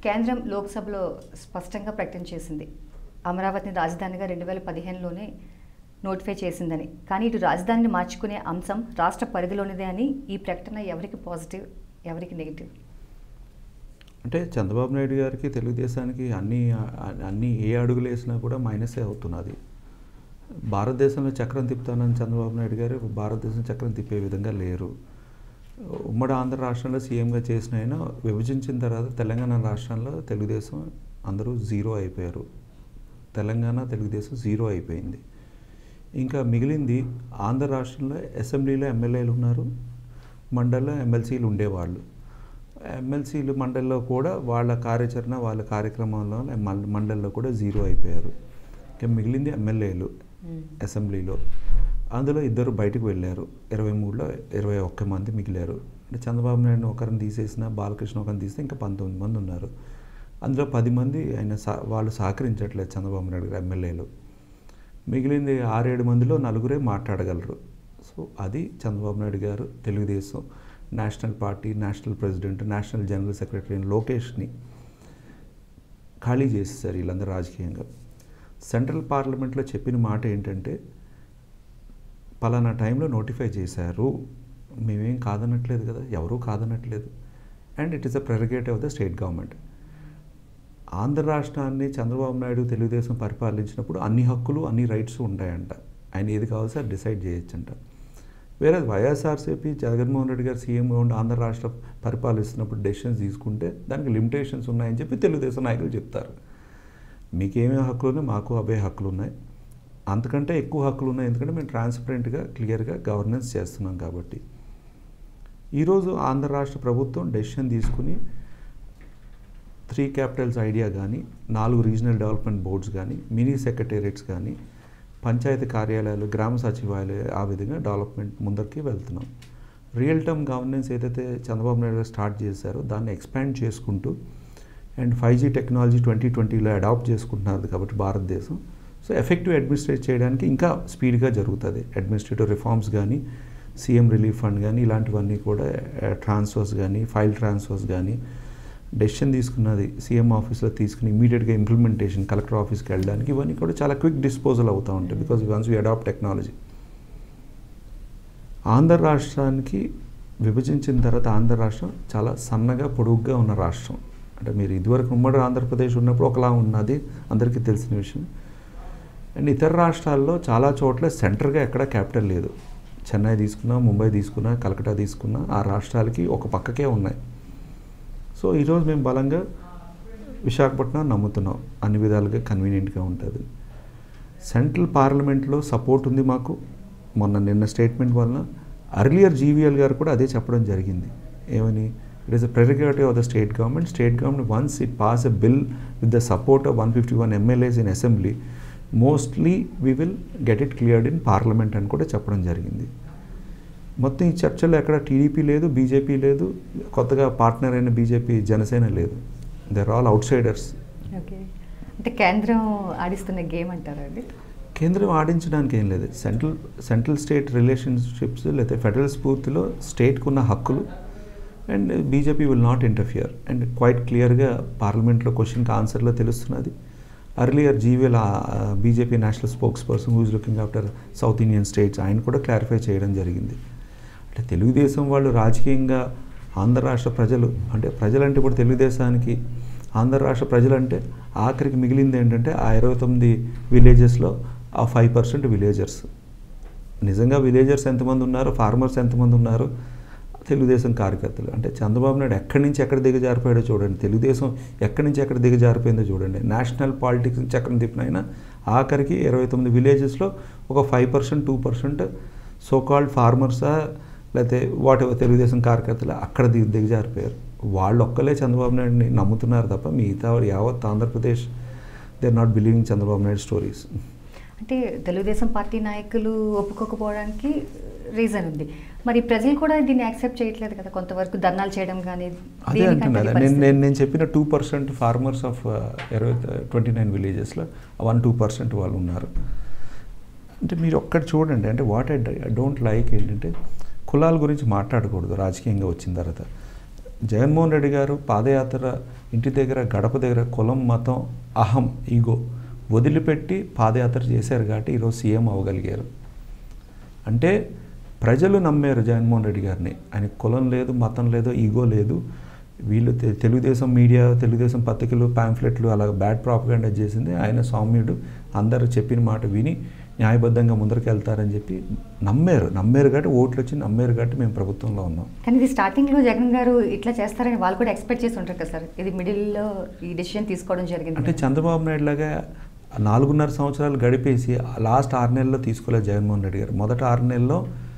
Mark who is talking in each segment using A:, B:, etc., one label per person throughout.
A: కేంద్రం లోక్సభలో స్పష్టంగా ప్రకటన చేసింది అమరావతిని రాజధానిగా రెండు వేల పదిహేనులోనే నోటిఫై చేసిందని కానీ ఇటు రాజధానిని మార్చుకునే అంశం రాష్ట్ర పరిధిలోనిదే అని ఈ ప్రకటన ఎవరికి పాజిటివ్ ఎవరికి నెగిటివ్
B: అంటే చంద్రబాబు నాయుడు గారికి తెలుగుదేశానికి అన్ని అన్ని ఏ అడుగులు వేసినా కూడా మైనసే అవుతున్నది భారతదేశంలో చక్రం తిప్పుతానని చంద్రబాబు నాయుడు గారు భారతదేశం చక్రం తిప్పే విధంగా లేరు ఉమ్మడి ఆంధ్ర రాష్ట్రంలో సీఎంగా చేసిన ఆయన విభజించిన తర్వాత తెలంగాణ రాష్ట్రంలో తెలుగుదేశం అందరూ జీరో అయిపోయారు తెలంగాణ తెలుగుదేశం జీరో అయిపోయింది ఇంకా మిగిలింది ఆంధ్ర రాష్ట్రంలో అసెంబ్లీలో ఎమ్మెల్యేలు ఉన్నారు మండల్లో ఎమ్మెల్సీలు ఉండేవాళ్ళు ఎమ్మెల్సీలు మండల్లో కూడా వాళ్ళ కార్యాచరణ వాళ్ళ కార్యక్రమంలో మం- మండల్లో కూడా జీరో అయిపోయారు ఇంకా మిగిలింది ఎమ్మెల్యేలు అసెంబ్లీలో అందులో ఇద్దరు బయటకు వెళ్ళారు ఇరవై మూడులో ఇరవై ఒక్క మంది మిగిలారు అంటే చంద్రబాబు నాయుడు ఒకరిని తీసేసిన బాలకృష్ణ ఒకరిని తీస్తే ఇంకా పంతొమ్మిది మంది ఉన్నారు అందులో పది మంది ఆయన సహ వాళ్ళు సహకరించట్లేదు చంద్రబాబు నాయుడు గారు ఎమ్మెల్యేలు మిగిలింది ఆరేడు మందిలో నలుగురే మాట్లాడగలరు సో అది Chandrababu Naidu garu Telugu Desam national party national president national general secretary అయిన లోకేష్ని ఖాళీ చేసేసారు వీళ్ళందరూ రాజకీయంగా సెంట్రల్ పార్లమెంట్లో చెప్పిన మాట ఏంటంటే పలానా టైంలో నోటిఫై చేశారు మేమేం కాదనట్లేదు కదా ఎవరూ కాదనట్లేదు and it is a prerogative of the state government Andhra రాష్ట్రాన్ని చంద్రబాబు నాయుడు తెలుగుదేశం పరిపాలించినప్పుడు అన్ని హక్కులు అన్ని రైట్స్ ఉంటాయంట ఆయన ఏది కావాల్సి అది డిసైడ్ చేయొచ్చంట వేరే వైఎస్ఆర్సీపీ జగన్మోహన్ రెడ్డి గారు సీఎంగా ఉండి ఆంధ్ర రాష్ట్ర పరిపాలిస్తున్నప్పుడు డెసిషన్స్ తీసుకుంటే దానికి లిమిటేషన్స్ ఉన్నాయని చెప్పి తెలుగుదేశం నాయకులు చెప్తారు మీకేమేమి హక్కులు ఉన్నాయి మాకు అవే హక్కులు ఉన్నాయి అంతకంటే ఎక్కువ హక్కులు ఉన్నాయి ఎందుకంటే మేము ట్రాన్స్పరెంట్గా క్లియర్గా గవర్నెన్స్ చేస్తున్నాం కాబట్టి ఈరోజు ఆంధ్ర రాష్ట్ర ప్రభుత్వం డెసిషన్ తీసుకుని త్రీ క్యాపిటల్స్ ఐడియా కానీ నాలుగు రీజనల్ డెవలప్మెంట్ బోర్డ్స్ కానీ మినీ సెక్రటేరియట్స్ కానీ పంచాయతీ కార్యాలయాలు గ్రామ సచివాలయాలు ఆ విధంగా డెవలప్మెంట్ ముందరికి వెళ్తున్నాం రియల్ టర్మ్ గవర్నెన్స్ ఏదైతే చంద్రబాబు నాయుడు గారు స్టార్ట్ చేశారో దాన్ని ఎక్స్పాండ్ చేసుకుంటూ and five G technology twenty ట్వంటీలో అడాప్ట్ చేసుకుంటున్నారు కాబట్టి భారతదేశం సో ఎఫెక్టివ్ అడ్మినిస్ట్రేట్ చేయడానికి ఇంకా స్పీడ్గా జరుగుతుంది అడ్మినిస్ట్రేటివ్ రిఫార్మ్స్ కానీ సీఎం రిలీఫ్ ఫండ్ కానీ ఇలాంటివన్నీ కూడా ట్రాన్స్ఫర్స్ కానీ ఫైల్ ట్రాన్స్ఫర్స్ కానీ డెసిషన్ తీసుకున్నది సీఎం ఆఫీస్లో తీసుకుని ఇమీడియట్గా ఇంప్లిమెంటేషన్ కలెక్టర్ ఆఫీస్కి వెళ్ళడానికి ఇవన్నీ కూడా చాలా క్విక్ డిస్పోజల్ అవుతూ ఉంటాయి because once we adapt technology Andhra రాష్ట్రానికి విభజించిన తర్వాత ఆంధ్ర రాష్ట్రం చాలా సన్నగా పొడుగ్గా ఉన్న రాష్ట్రం అంటే మీరు ఇదివరకు ఉమ్మడి ఆంధ్రప్రదేశ్ ఉన్నప్పుడు ఒకలా ఉన్నది అందరికీ తెలిసిన విషయం అండ్ ఇతర రాష్ట్రాల్లో చాలా చోట్ల సెంటర్గా ఎక్కడ క్యాపిటల్ లేదు చెన్నై తీసుకున్నా ముంబై తీసుకున్నా కలకటా తీసుకున్నా ఆ రాష్ట్రాలకి ఒక పక్కకే ఉన్నాయి సో ఈరోజు మేము బలంగా విశాఖపట్నం నమ్ముతున్నాం అన్ని విధాలుగా కన్వీనియంట్గా ఉంటుంది సెంట్రల్ పార్లమెంట్లో సపోర్ట్ ఉంది మాకు మొన్న నిన్న స్టేట్మెంట్ వలన అర్లియర్ జీవీఎల్ గారు కూడా అదే చెప్పడం జరిగింది ఏమని it is a prerogative of the state government state government once it pass a bill with the support of one fifty one MLAs in assembly mostly we will get it cleared in parliament అని కూడా చెప్పడం జరిగింది మొత్తం ఈ చర్చలో ఎక్కడ TDP లేదు BJP లేదు కొత్తగా పార్ట్నర్ అయిన బీజేపీ జనసేన లేదు they are all outsiders
A: okay అంటే కేంద్రం ఆడిస్తున్న గేమ్ అంటారా అండి
B: కేంద్రం ఆడించడానికి ఏం లేదు సెంట్రల్ సెంట్రల్ స్టేట్ రిలేషన్షిప్స్ లేదా ఫెడరల్ స్ఫూర్తిలో స్టేట్కు ఉన్న హక్కులు and BJP will not interfere and quite క్లియర్గా పార్లమెంట్లో క్వశ్చన్కి ఆన్సర్లో తెలుస్తున్నది earlier GVL BJP national spokesperson who's looking after South Indian states ఆయన కూడా క్లారిఫై చేయడం జరిగింది అంటే తెలుగుదేశం వాళ్ళు రాజకీయంగా ఆంధ్ర రాష్ట్ర ప్రజలు అంటే ప్రజలంటే ఇప్పుడు తెలుగుదేశానికి ఆంధ్ర రాష్ట్ర ప్రజలంటే ఆఖరికి మిగిలింది ఏంటంటే ఆ ఇరవై తొమ్మిది విలేజెస్లో ఆ ఫైవ్ పర్సెంట్ విలేజర్స్ నిజంగా విలేజర్స్ ఎంతమంది ఉన్నారు ఫార్మర్స్ ఎంతమంది ఉన్నారు తెలుగుదేశం కార్యకర్తలు అంటే చంద్రబాబు నాయుడు ఎక్కడి నుంచి ఎక్కడ దిగజారిపోయాడో చూడండి తెలుగుదేశం ఎక్కడి నుంచి ఎక్కడ దిగజారిపోయిందో చూడండి నేషనల్ పాలిటిక్స్ నుంచి ఎక్కడ తిప్పినైనా ఆఖరికి ఇరవై తొమ్మిది విలేజెస్లో ఒక five percent two percent so called ఫార్మర్సా లేకపోతే వాట్ ఎవర్ తెలుగుదేశం కార్యకర్తలు అక్కడ దిగ దిగజారిపోయారు వాళ్ళు ఒక్కలే చంద్రబాబు నాయుడిని నమ్ముతున్నారు తప్ప మిగతా యావత్ Andhra Pradesh they are not believing Chandrababu Naidu stories
A: అంటే తెలుగుదేశం పార్టీ నాయకులు ఒప్పుకోకపోవడానికి రీజన్ ఉంది మరి ప్రజలు కూడా దీన్ని యాక్సెప్ట్ చేయట్లేదు కదా కొంతవరకు ధర్నాలు చేయడం కానీ
B: అదే
A: దేనికంటే
B: అంటున్నారు
A: అది
B: నేను
A: పరిస్థితి.
B: నేను నేను చెప్పిన టూ పర్సెంట్ ఫార్మర్స్ ఆఫ్ ఇరవై ట్వంటీ నైన్ విలేజెస్లో వన్ టూ పర్సెంట్ వాళ్ళు ఉన్నారు అంటే మీరు ఒక్కటి చూడండి అంటే వాట్ ఐ డోంట్ లైక్ ఏంటంటే కులాల గురించి మాట్లాడకూడదు రాజకీయంగా వచ్చిన తర్వాత జగన్మోహన్ రెడ్డి గారు పాదయాత్ర ఇంటి దగ్గర గడప దగ్గర కులం మతం అహం ఈగో వదిలిపెట్టి పాదయాత్ర చేశారు కాబట్టి ఈరోజు సీఎం అవ్వగలిగారు అంటే ప్రజలు నమ్మారు జగన్మోహన్ రెడ్డి గారిని ఆయన కులం లేదు మతం లేదు ఈగో లేదు వీళ్ళు తె- తెలుగుదేశం మీడియా తెలుగుదేశం పత్రికలు పాంఫ్లెట్లు అలా బ్యాడ్ ప్రాపగండా చేసింది ఆయన సౌమ్యుడు అందరూ చెప్పిన మాట విని న్యాయబద్ధంగా ముందరికి వెళ్తారని చెప్పి నమ్మారు నమ్మారు కాబట్టి ఓట్లు వచ్చి నమ్మారు కాబట్టి మేము ప్రభుత్వంలో ఉన్నాం
A: కానీ ఇది స్టార్టింగ్లో జగన్ గారు ఇట్లా చేస్తారని వాళ్ళు కూడా ఎక్స్పెక్ట్ చేసి ఉంటారు కదా సార్ ఇది మిడిల్లో ఈ డెసిషన్ తీసుకోవడం జరిగింది
B: అంటే చంద్రబాబు నాయుడు లాగా నాలుగున్నర సంవత్సరాలు గడిపేసి లాస్ట్ ఆరు నెలల్లో తీసుకోలేదు జగన్మోహన్ రెడ్డి గారు మొదట ఆరు నెలల్లో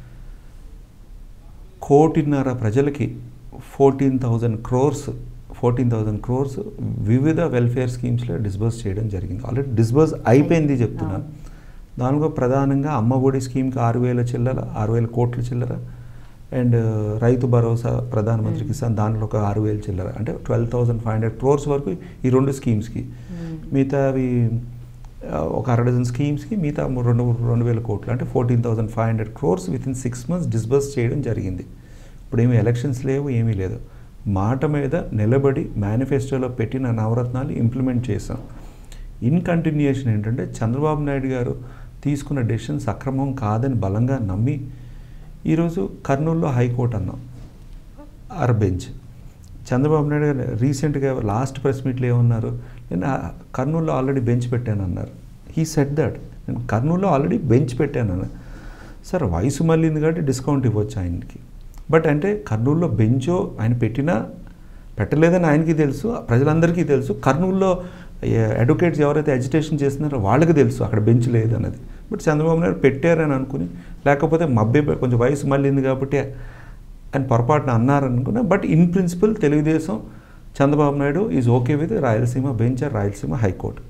B: కోటిన్నర ప్రజలకి fourteen thousand crores fourteen thousand crores వివిధ వెల్ఫేర్ స్కీమ్స్లో డిస్బర్స్ చేయడం జరిగింది ఆల్రెడీ డిస్బర్స్ అయిపోయింది చెప్తున్నాను దానిలో ప్రధానంగా అమ్మ ఒడి స్కీమ్కి ఆరు వేల చిల్లర ఆరు వేల కోట్ల చిల్లర అండ్ రైతు భరోసా ప్రధానమంత్రి కిసాన్ దాంట్లో ఒక ఆరు వేల చిల్లర అంటే twelve thousand five hundred crores వరకు ఈ రెండు స్కీమ్స్కి మిగతా అవి ఆ, ఒక అర డజన్ స్కీమ్స్కి మిగతా రెండు రెండు వేల కోట్లు అంటే fourteen thousand five hundred crores with in six months disburse చేయడం జరిగింది ఇప్పుడు ఏమి ఎలక్షన్స్ లేవు ఏమీ లేదు మాట మీద నిలబడి మేనిఫెస్టోలో పెట్టిన నవరత్నాలు ఇంప్లిమెంట్ చేసాం ఇన్ కంటిన్యూషన్ ఏంటంటే చంద్రబాబు నాయుడు గారు తీసుకున్న డెసిషన్ సక్రమం కాదని బలంగా నమ్మి ఈరోజు కర్నూలులో హైకోర్టు అన్నాం ఆర్ బెంచ్ చంద్రబాబు నాయుడు గారు రీసెంట్గా లాస్ట్ ప్రెస్ మీట్లో ఏమన్నారు నేను ఆ కర్నూలులో ఆల్రెడీ బెంచ్ పెట్టాను అన్నారు హీ సెట్ దట్ నేను కర్నూలులో ఆల్రెడీ బెంచ్ పెట్టాను అన్నారు సార్ వయసు మళ్ళీంది కాబట్టి డిస్కౌంట్ ఇవ్వచ్చు ఆయనకి బట్ అంటే కర్నూలులో బెంచో ఆయన పెట్టినా పెట్టలేదని ఆయనకి తెలుసు ప్రజలందరికీ తెలుసు కర్నూలులో అడ్వకేట్స్ ఎవరైతే ఎడ్యుకేషన్ చేస్తున్నారో వాళ్ళకి తెలుసు అక్కడ బెంచ్ లేదన్నది బట్ చంద్రబాబు నాయుడు పెట్టారని అనుకుని లేకపోతే మబ్బే కొంచెం వయసు మళ్ళీంది కాబట్టి అని పొరపాటున అన్నారనుకున్నా but in principle Telugu Desam Chandrababu Naidu is okay with Rayalaseema bench or Rayalaseema high court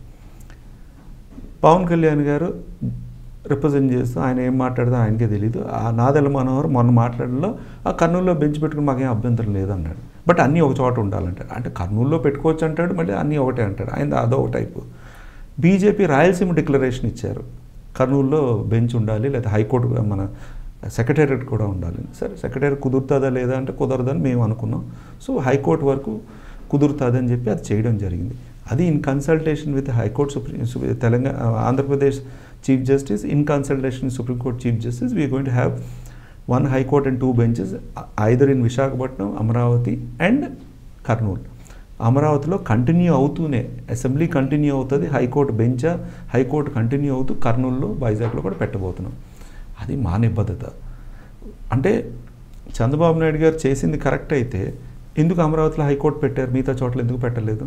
B: Pawan Kalyan garu represent చేస్తూ ఆయన ఏం మాట్లాడదో ఆయనకే తెలియదు ఆ నాదెల్ల మనోహర్ మొన్న మాట్లాడలో ఆ కర్నూలులో బెంచ్ పెట్టుకుని మాకేం అభ్యంతరం లేదన్నాడు బట్ అన్నీ ఒక చోట ఉండాలంటాడు అంటే కర్నూలులో పెట్టుకోవచ్చు అంటాడు మళ్ళీ అన్నీ ఒకటే అంటాడు ఆయన అదొక టైపు బీజేపీ రాయలసీమ డిక్లరేషన్ ఇచ్చారు కర్నూలులో బెంచ్ ఉండాలి లేదా హైకోర్టు మన సెక్రటేరియట్ కూడా ఉండాలి సరే సెక్రటేరియట్ కుదురుతుందా లేదా అంటే కుదరదని మేము అనుకున్నాం సో హైకోర్టు వరకు కుదురుతుందని చెప్పి అది చేయడం జరిగింది అది in consultation with high court supreme Telangana Andhra Pradesh chief justice in consultation supreme court chief justice we going to have one high court and two benches either in Visakhapatnam Amaravati and Kurnool అమరావతిలో కంటిన్యూ అవుతూనే అసెంబ్లీ కంటిన్యూ అవుతుంది హైకోర్టు బెంచ్ హైకోర్టు కంటిన్యూ అవుతూ కర్నూలులో వైజాగ్లో కూడా పెట్టబోతున్నాం అది మా నిబద్ధత అంటే చంద్రబాబు నాయుడు గారు చేసింది కరెక్ట్ అయితే ఎందుకు అమరావతిలో హైకోర్టు పెట్టారు మిగతా చోట్ల ఎందుకు పెట్టలేదు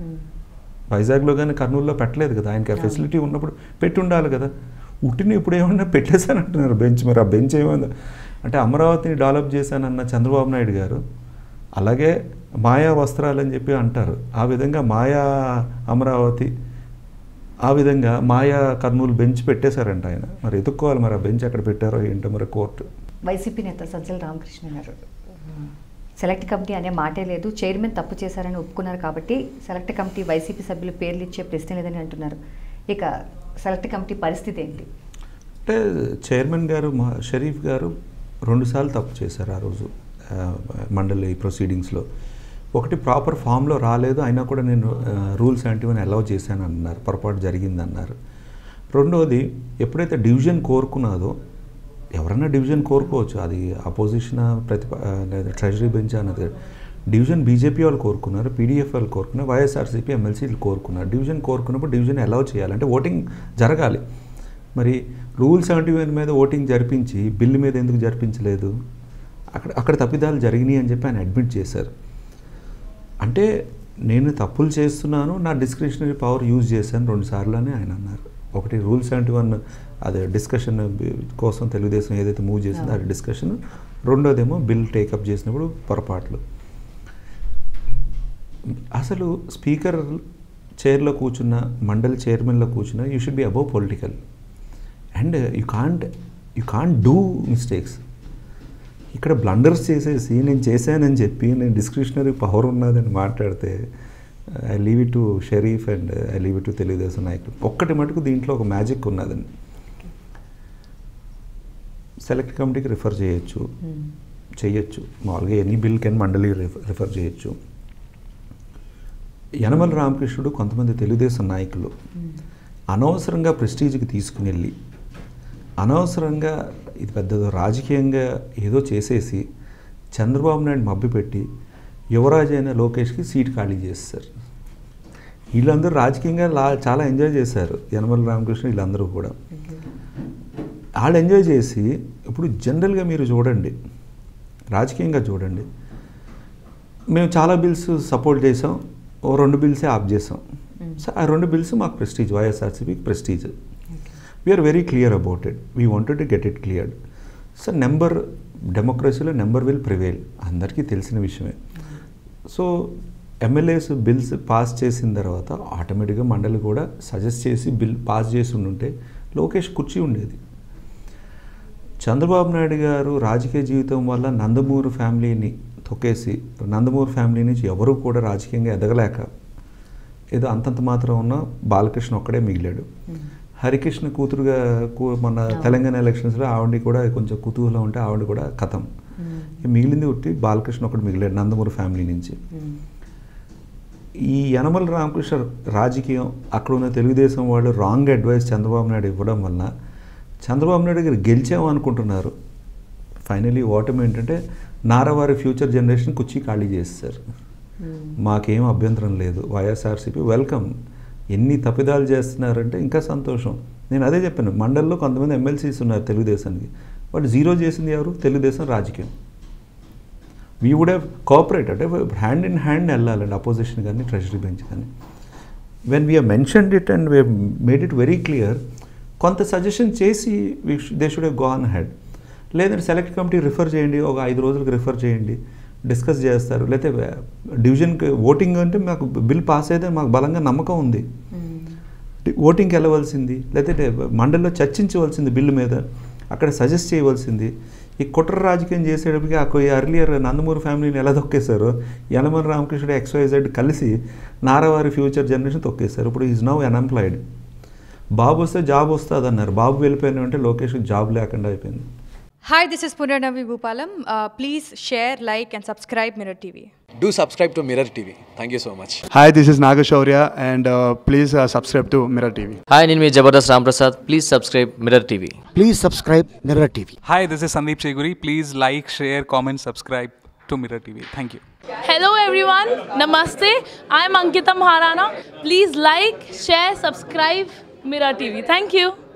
B: వైజాగ్లో కానీ కర్నూలులో పెట్టలేదు కదా ఆయనకి ఆ
A: అవును.
B: ఫెసిలిటీ ఉన్నప్పుడు పెట్టి ఉండాలి కదా ఉట్టిని ఇప్పుడు ఏమన్నా పెట్టేశానంటున్నారు బెంచ్ మరి ఆ బెంచ్ ఏమైంది అంటే అమరావతిని డెవలప్ చేశానన్న చంద్రబాబు నాయుడు గారు అలాగే మాయా వస్త్రాలు అని చెప్పి అంటారు ఆ విధంగా మాయా అమరావతి ఆ విధంగా మాయా కర్నూలు బెంచ్ పెట్టేశారంట ఆయన మరి ఎత్తుక్కోవాలి మరి ఆ బెంచ్ ఎక్కడ పెట్టారో ఏంటో మరి కోర్టు
A: వైసీపీ నేత సజ్జల రామకృష్ణ గారు సెలెక్ట్ కమిటీ అనే మాటే లేదు చైర్మన్ తప్పు చేశారని ఒప్పుకున్నారు కాబట్టి సెలెక్ట్ కమిటీ వైసీపీ సభ్యులు పేర్లు ఇచ్చే ప్రశ్న లేదని అంటున్నారు ఇక సెలెక్ట్ కమిటీ పరిస్థితి ఏంటి
B: అంటే చైర్మన్ గారు మా షరీఫ్ గారు రెండుసార్లు తప్పు చేశారు ఆ రోజు ఆ, మండలి ప్రొసీడింగ్స్లో ఒకటి ప్రాపర్ ఫామ్లో రాలేదు అయినా కూడా నేను రూల్స్ లాంటివని అలౌ చేశాను అన్నారు పొరపాటు జరిగిందన్నారు రెండోది ఎప్పుడైతే డివిజన్ కోరుకున్నదో ఎవరన్నా డివిజన్ కోరుకోవచ్చు అది అపోజిషన్ ప్రతిప ఆ, లేదా ట్రెజరీ బెంచ్ అన్నది డివిజన్ బీజేపీ వాళ్ళు కోరుకున్నారు పీడీఎఫ్ వాళ్ళు కోరుకున్నారు వైఎస్ఆర్సీపీ ఎమ్మెల్సీలు కోరుకున్నారు డివిజన్ కోరుకున్నప్పుడు డివిజన్ అలౌ చేయాలి అంటే ఓటింగ్ జరగాలి మరి రూల్ సెవెంటీ వన్ మీద ఓటింగ్ జరిపించి బిల్లు మీద ఎందుకు జరిపించలేదు అక్కడ అక్కడ తప్పిదాలు జరిగినాయి అని చెప్పి ఆయన అడ్మిట్ చేశారు అంటే నేను తప్పులు చేస్తున్నాను నా డిస్క్రిప్షనరీ పవర్ యూజ్ చేశాను రెండు సార్లు అని ఆయన అన్నారు ఒకటి రూల్ సెవెంటీ వన్ అదే డిస్కషన్ కోసం తెలుగుదేశం ఏదైతే మూవ్ చేసిందో అది డిస్కషన్ రెండోదేమో బిల్ టేకప్ చేసినప్పుడు పొరపాట్లు అసలు స్పీకర్ చైర్లో కూర్చున్న మండలి చైర్మన్లో కూర్చున్న you should be above political and you can't you can't do mistakes ఇక్కడ బ్లండర్స్ చేసేసి నేను చేశానని చెప్పి నేను డిస్క్రిప్షనరీ పవర్ ఉన్నదని మాట్లాడితే I leave it to Sharif and I leave it to Telugu Desam నాయకులు ఒక్కటి మటుకు దీంట్లో ఒక మ్యాజిక్ ఉన్నదండి సెలెక్ట్ కమిటీకి రిఫర్ చేయొచ్చు చేయొచ్చు మామూలుగా ఎనీ బిల్ కెన్ మండలి రిఫర్ రిఫర్ చేయొచ్చు యనమల రామకృష్ణుడు కొంతమంది తెలుగుదేశం నాయకులు అనవసరంగా ప్రెస్టీజ్కి తీసుకుని వెళ్ళి అనవసరంగా ఇది పెద్ద రాజకీయంగా ఏదో చేసేసి చంద్రబాబు నాయుడు మభ్యపెట్టి యువరాజు అయిన లోకేష్కి సీట్ ఖాళీ చేస్తారు వీళ్ళందరూ రాజకీయంగా లా చాలా ఎంజాయ్ చేశారు యనమల రామకృష్ణ వీళ్ళందరూ కూడా వాళ్ళు ఎంజాయ్ చేసి ఇప్పుడు జనరల్గా మీరు చూడండి రాజకీయంగా చూడండి మేము చాలా బిల్స్ సపోర్ట్ చేసాం ఓ రెండు బిల్సే ఆఫ్ చేసాం సో ఆ రెండు బిల్స్ మాకు ప్రెస్టీజ్ వైఎస్ఆర్సీపీకి prestige we are very clear about it we wanted to get it cleared so number డెమోక్రసీలో నెంబర్ విల్ ప్రివేల్ అందరికీ తెలిసిన విషయమే సో ఎమ్మెల్యేస్ బిల్స్ పాస్ చేసిన తర్వాత ఆటోమేటిక్గా మండలి కూడా సజెస్ట్ చేసి బిల్ పాస్ చేసి ఉండుంటే లోకేష్ కుర్చీ ఉండేది చంద్రబాబు నాయుడు గారు రాజకీయ జీవితం వల్ల నందమూరి ఫ్యామిలీని తొక్కేసి నందమూరి ఫ్యామిలీ నుంచి ఎవరూ కూడా రాజకీయంగా ఎదగలేక ఏదో అంతంత మాత్రం ఉన్న బాలకృష్ణ ఒక్కడే మిగిలాడు హరికృష్ణ కూతురుగా కూ- మన తెలంగాణ ఎలక్షన్స్లో ఆవిడ కూడా కొంచెం కుతూహలం ఉంటే ఆవిడ కూడా కథం మిగిలింది ఒకటి బాలకృష్ణ ఒకటి మిగిలాడు నందమూరి ఫ్యామిలీ నుంచి ఈ యనమల రామకృష్ణ రాజకీయం అక్కడ ఉన్న తెలుగుదేశం వాళ్ళు రాంగ్ అడ్వైస్ చంద్రబాబు నాయుడు ఇవ్వడం వలన చంద్రబాబు నాయుడు గారు గెలిచాము అనుకుంటున్నారు ఫైనలీ ఓటమి ఏంటంటే నారవారి ఫ్యూచర్ జనరేషన్ కుర్చీ ఖాళీ చేస్తారు మాకేం అభ్యంతరం లేదు వైఎస్ఆర్సీపీ వెల్కమ్ ఎన్ని తప్పిదాలు చేస్తున్నారంటే ఇంకా సంతోషం నేను అదే చెప్పాను మండల్లో కొంతమంది ఎమ్మెల్సీస్ ఉన్నారు తెలుగుదేశానికి బట్ జీరో చేసింది ఎవరు తెలుగుదేశం రాజకీయం వీ వుడ్ హ్యావ్ కోఆపరేట్ అంటే హ్యాండ్ ఇన్ హ్యాండ్ వెళ్ళాలండి అపోజిషన్ కానీ ట్రెజరీ బెంచ్ కానీ when we mentioned it and we made it very clear కొంత సజెషన్ చేసి they should have gone head లేదంటే సెలెక్ట్ కమిటీ రిఫర్ చేయండి ఒక ఐదు రోజులకు రిఫర్ చేయండి డిస్కస్ చేస్తారు లేకపోతే డివిజన్కి ఓటింగ్ అంటే మాకు బిల్ పాస్ అయితే మాకు బలంగా నమ్మకం ఉంది ఓటింగ్కి వెళ్ళవలసింది లేకపోతే మండలిలో చర్చించవలసింది బిల్లు మీద అక్కడ సజెస్ట్ చేయవలసింది ఈ కుట్ర రాజకీయం చేసేటప్పటికి ఆ అర్లియర్ నందమూరి ఫ్యామిలీని ఎలా తొక్కేశారో యనమల రామకృష్ణుడు ఎక్స్వైజెడ్ కలిసి నారవారి ఫ్యూచర్ జనరేషన్ తొక్కేశారు ఇప్పుడు ఈజ్ నౌ అన్ఎంప్లాయిడ్ బాబు వస్తే జాబ్ వస్తుంది అన్నారు బాబు వెళ్ళిపోయిన అంటే లోకేష్కి జాబ్ లేకుండా అయిపోయింది
C: Hi, this is Punarnavi Bhupalam. Uh, please share, like, and subscribe Mirror TV.
D: Do subscribe to Mirror TV. Thank you so much.
E: Hi, this is Nagashaurya, and uh, please uh, subscribe to Mirror TV.
F: Hi నేను మీ Jabardasth Ramprasad please subscribe Mirror TV
G: Please subscribe Mirror TV.
H: Hi, this is Sandeep Cheguri. Please like, share, comment, subscribe to Mirror TV. Thank you.
I: Hello everyone, Namaste. I'm Ankita Maharana. Please like, share, subscribe Mirror TV. Thank you.